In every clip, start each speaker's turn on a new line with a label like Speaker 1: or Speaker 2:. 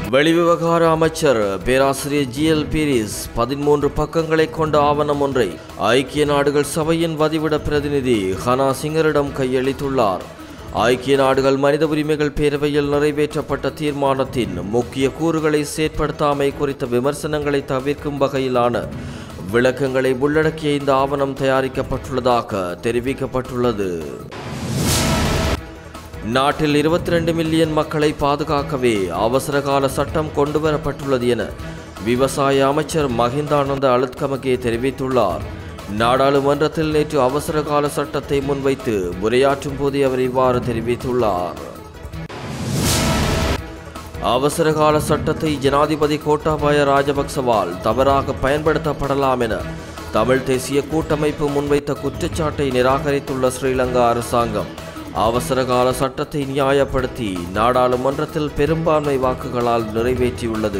Speaker 1: வெளிவிவகார அமைச்சர் பேராசிரியர் ஜி எல் பீரிஸ் பதிமூன்று பக்கங்களை கொண்ட ஆவணம் ஒன்றை ஐக்கிய நாடுகள் சபையின் வதிவிட பிரதிநிதி ஹனா சிங்கரிடம் கையளித்துள்ளார் ஐக்கிய நாடுகள் மனித உரிமைகள் பேரவையில் நிறைவேற்றப்பட்ட தீர்மானத்தின் முக்கிய கூறுகளை செயற்படுத்தாமை குறித்த விமர்சனங்களை தவிர்க்கும் வகையிலான விளக்கங்களை உள்ளடக்கிய இந்த ஆவணம் தயாரிக்கப்பட்டுள்ளதாக தெரிவிக்கப்பட்டுள்ளது நாட்டில் 22 மில்லியன் மக்களை பாதுகாக்கவே அவசரகால சட்டம் கொண்டுவரப்பட்டுள்ளது என விவசாய அமைச்சர் மஹிந்தானந்த அலுத்கமகே தெரிவித்துள்ளார் நாடாளுமன்றத்தில் நேற்று அவசரகால சட்டத்தை முன்வைத்து உரையாற்றும் போதே அவர் இவ்வாறு தெரிவித்துள்ளார் அவசரகால சட்டத்தை ஜனாதிபதி கோட்டாபாய ராஜபக்சவால் தவறாக பயன்படுத்தப்படலாம் என தமிழ் தேசிய கூட்டமைப்பு முன்வைத்த குற்றச்சாட்டை நிராகரித்துள்ள ஸ்ரீலங்கா அரசாங்கம் அவசரகால சட்டத்தை நியாயப்படுத்தி நாடாளுமன்றத்தில் பெரும்பான்மை வாக்குகளால் நிறைவேற்றியுள்ளது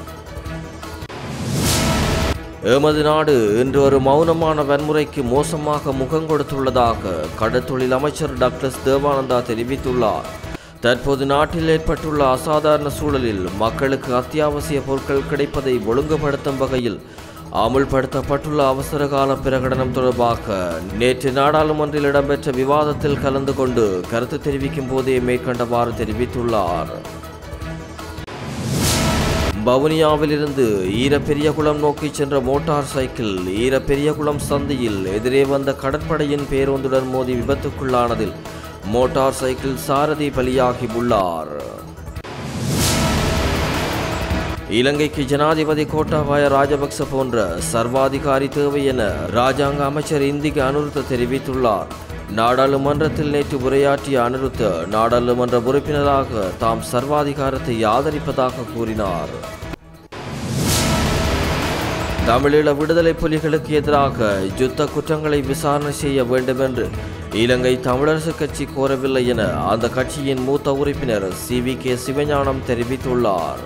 Speaker 1: எமது நாடு இன்று ஒரு மௌனமான வன்முறைக்கு மோசமாக முகம் கொடுத்துள்ளதாக கடற்தொழில் அமைச்சர் டாக்டர் தேவானந்தா தெரிவித்துள்ளார் தற்போது நாட்டில் ஏற்பட்டுள்ள அசாதாரண சூழலில் மக்களுக்கு அத்தியாவசிய பொருட்கள் கிடைப்பதை ஒழுங்குபடுத்தும் வகையில் அமுல்படுத்தப்பட்டுள்ள அவசரகால பிரகடனம் தொடர்பாக நேற்று நாடாளுமன்றில் இடம்பெற்ற விவாதத்தில் கலந்து கொண்டு கருத்து தெரிவிக்கும் போதே மேற்கண்டவாறு தெரிவித்துள்ளார் வவுனியாவிலிருந்து ஈரப்பெரியகுளம் நோக்கி சென்ற மோட்டார் சைக்கிள் ஈரப்பெரியகுளம் சந்தியில் எதிரே வந்த கடற்படையின் பேருந்துடன் மோதி விபத்துக்குள்ளானதில் மோட்டார் சைக்கிள் சாரதி பலியாகி உள்ளார் இலங்கைக்கு ஜனாதிபதி கோட்டாபாய ராஜபக்ச போன்ற சர்வாதிகாரி தேவை என ராஜாங்க அமைச்சர் இந்திக்கு அனுருத்த தெரிவித்துள்ளார் நாடாளுமன்றத்தில் நேற்று உரையாற்றிய அனுருத்த நாடாளுமன்ற உறுப்பினராக தாம் சர்வாதிகாரத்தை ஆதரிப்பதாக கூறினார் தமிழீழ விடுதலை புலிகளுக்கு எதிராக யுத்த குற்றங்களை விசாரணை செய்ய வேண்டும் என்று இலங்கை தமிழரசு கட்சி கோரவில்லை என அந்த கட்சியின் மூத்த உறுப்பினர் சி வி கே சிவஞானம் தெரிவித்துள்ளார்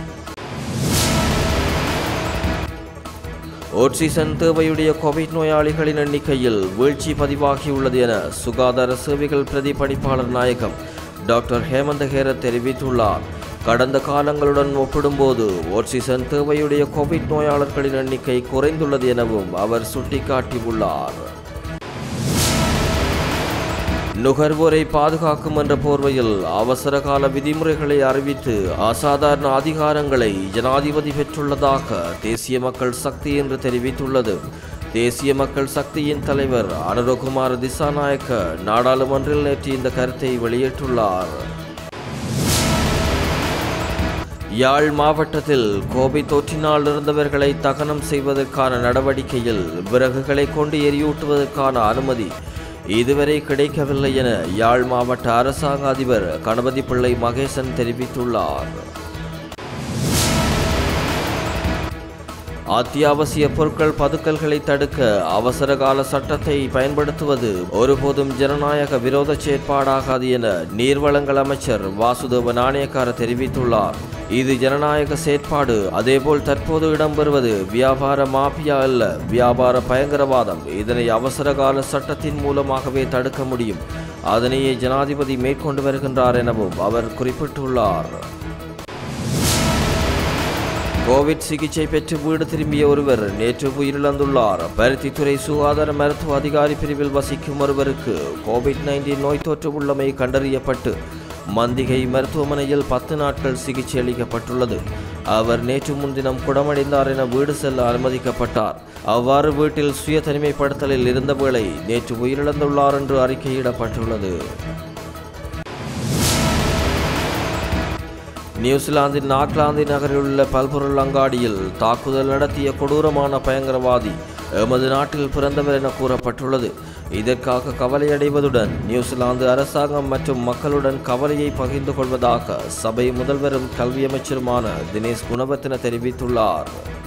Speaker 1: ஆக்சிஜன் தேவையுடைய கோவிட் நோயாளிகளின் எண்ணிக்கையில் வீழ்ச்சி பதிவாகியுள்ளது என சுகாதார சேவைகள் பிரதி பணிப்பாளர் நாயகம் டாக்டர் ஹேமந்த ஹேரத் தெரிவித்துள்ளார் கடந்த காலங்களுடன் ஒப்பிடும்போது ஆக்சிஜன் தேவையுடைய கோவிட் நோயாளர்களின் எண்ணிக்கை குறைந்துள்ளது எனவும் அவர் சுட்டிக்காட்டியுள்ளார் நுகர்வோரை பாதுகாக்கும் என்ற போர்வையில் அவசரகால விதிமுறைகளை அறிவித்து அசாதாரண அதிகாரங்களை ஜனாதிபதி பெற்றுள்ளதாக தேசிய மக்கள் சக்தி என்று தெரிவித்துள்ளது தேசிய மக்கள் சக்தியின் தலைவர் அனுரகுமார் திசாநாயக்க நாடாளுமன்றில் நேற்று இந்த கருத்தை வெளியிட்டுள்ளார் யாழ் மாவட்டத்தில் கோவிட் தொற்றினால் இருந்தவர்களை தகனம் செய்வதற்கான நடவடிக்கையில் விறகுகளை கொண்டு எரியூட்டுவதற்கான அனுமதி இதுவரை கிடைக்கவில்லை என யாழ் மாவட்ட அரசாங்க அதிபர் கணபதி பிள்ளை மகேசன் தெரிவித்துள்ளார் அத்தியாவசிய பொருட்கள் பதுக்கல்களை தடுக்க அவசரகால சட்டத்தை பயன்படுத்துவது ஒருபோதும் ஜனநாயக விரோத செயற்பாடாகாது என நீர்வளங்கள் அமைச்சர் வாசுதேவ நாணயக்கார தெரிவித்துள்ளார் இது ஜனநாயக செயற்பாடு அதேபோல் தற்போது இடம்பெறுவது வியாபார மாபியா அல்ல வியாபார பயங்கரவாதம் இதனை அவசரகால சட்டத்தின் மூலமாகவே தடுக்க முடியும் அதனையே ஜனாதிபதி மேற்கொண்டு வருகின்றார் எனவும் அவர் குறிப்பிட்டுள்ளார் கோவிட் சிகிச்சை பெற்று வீடு திரும்பிய ஒருவர் நேற்று உயிரிழந்துள்ளார் பருத்தித்துறை சுகாதார மருத்துவ அதிகாரி பிரிவில் வசிக்கும் ஒருவருக்கு கோவிட் நைன்டீன் நோய் தொற்று உள்ளமை கண்டறியப்பட்டு மந்திகை மருத்துவமனையில் பத்து நாட்கள் சிகிச்சை அளிக்கப்பட்டுள்ளது அவர் நேற்று முன்தினம் குணமடைந்தார் என வீடு செல்ல அனுமதிக்கப்பட்டார் அவ்வாறு வீட்டில் சுய தனிமைப்படுத்தலில் இருந்த வேளை நேற்று உயிரிழந்துள்ளார் என்று அறிக்கையிடப்பட்டுள்ளது நியூசிலாந்தின் ஆக்லாந்து நகரில் உள்ள பல்பொருள் அங்காடியில் தாக்குதல் நடத்திய கொடூரமான பயங்கரவாதி எமது நாட்டில் பிறந்தவர் என கூறப்பட்டுள்ளது இதற்காக கவலையடைவதுடன் நியூசிலாந்து அரசாங்கம் மற்றும் மக்களுடன் கவலையை பகிர்ந்து கொள்வதாக சபை முதல்வரும் கல்வி அமைச்சருமான தினேஷ் குணவர்த்தன தெரிவித்துள்ளார்